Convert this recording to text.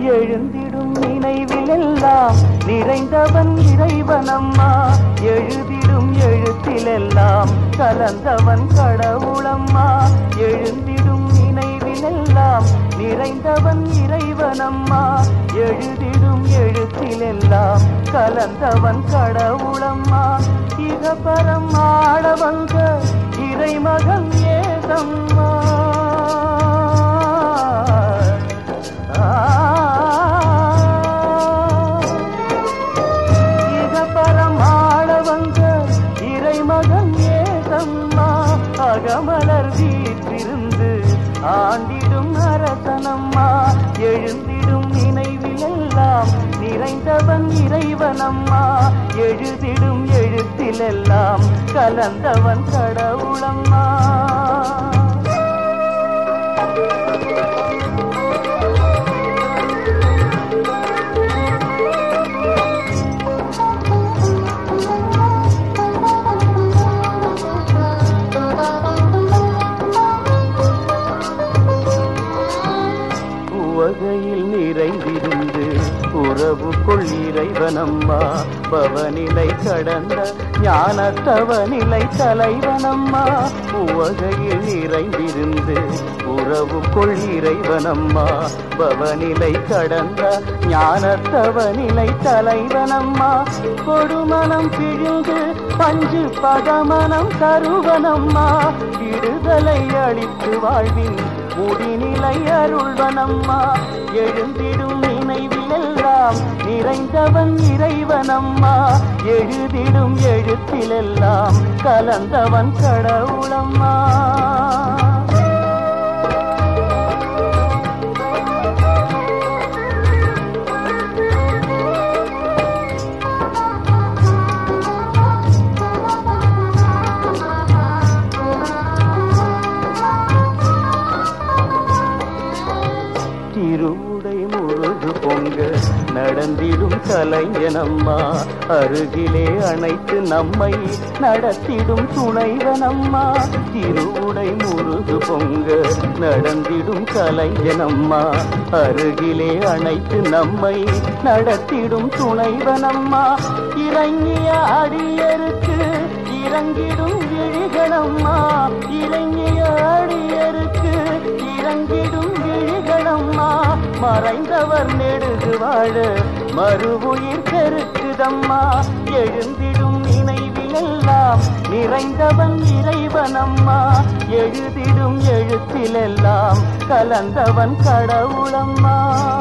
எழுந்திடும் நினைவிலெல்லாம் நிறைந்தவன் இறைவனம்மா எழுதிடும் எழுத்திலெல்லாம் கலந்தவன் கடவுளம்மா எழுந்திடும் நினைவிலெல்லாம் நிறைந்தவன் இறைவனம்மா எழுதிடும் எழுத்திலெல்லாம் கலந்தவன் கடவுளம்மா இகபரம் ஆட வந்த இறைமகன் ஏதம்மா இகபரம் ஆட வந்த இறைமகன் ஏதம்மா அகமலர் வீற்றிருந்து ஆண்டிடும் அரசனம்மா எழுந்திடும் நினைவிலெல்லாம் நிறைந்தவன் இறைவனம்மா எழுதிடும் எழுத்திலெல்லாம் கலந்தவன் கடவுளம்மா உவகையில் நிறைந்திருந்து உறவு கொள் இறைவனம்மா பவநிலை கடந்த ஞானத்தவநிலை தலைவனம்மா உவகையில் நிறைந்திருந்து உறவு கொள் இறைவனம்மா பவநிலை கடந்த ஞானத்தவநிலை தலைவனம்மா கொடுமனம் பிழிந்து பஞ்சு பதமனம் தருவனம்மா விடுதலை அளித்து வாழ்வின் முடிநிலை அருள்வனம்மா எழுந்திடும் நினைவிலெல்லாம் நிறைந்தவன் இறைவனம்மா எழுதிடும் எழுத்திலெல்லாம் கலந்தவன் கடவுளம்மா திருவுடை முழுது பொங்க நடந்திடும் கலைஞனம்மா அருகிலே அணைத்து நம்மை நடத்திடும் துணைவனம்மா திருவுடை முழுது பொங்க நடந்திடும் கலைஞனம்மா அருகிலே அணைத்து நம்மை நடத்திடும் துணைவனம்மா இறங்கிய அடியருக்கு இறங்கிடும் விழிகளம்மா இறங்கிய அடியருக்கு இறங்கிடும் விழிகளம்மா மறைந்தவர் நெடுகு வாழ மறுவுயிர் பெருக்குதம்மா எழுந்திடும் நினைவிலெல்லாம் நிறைந்தவன் இறைவனம்மா எழுதிடும் எழுத்திலெல்லாம் கலந்தவன் கடவுளம்மா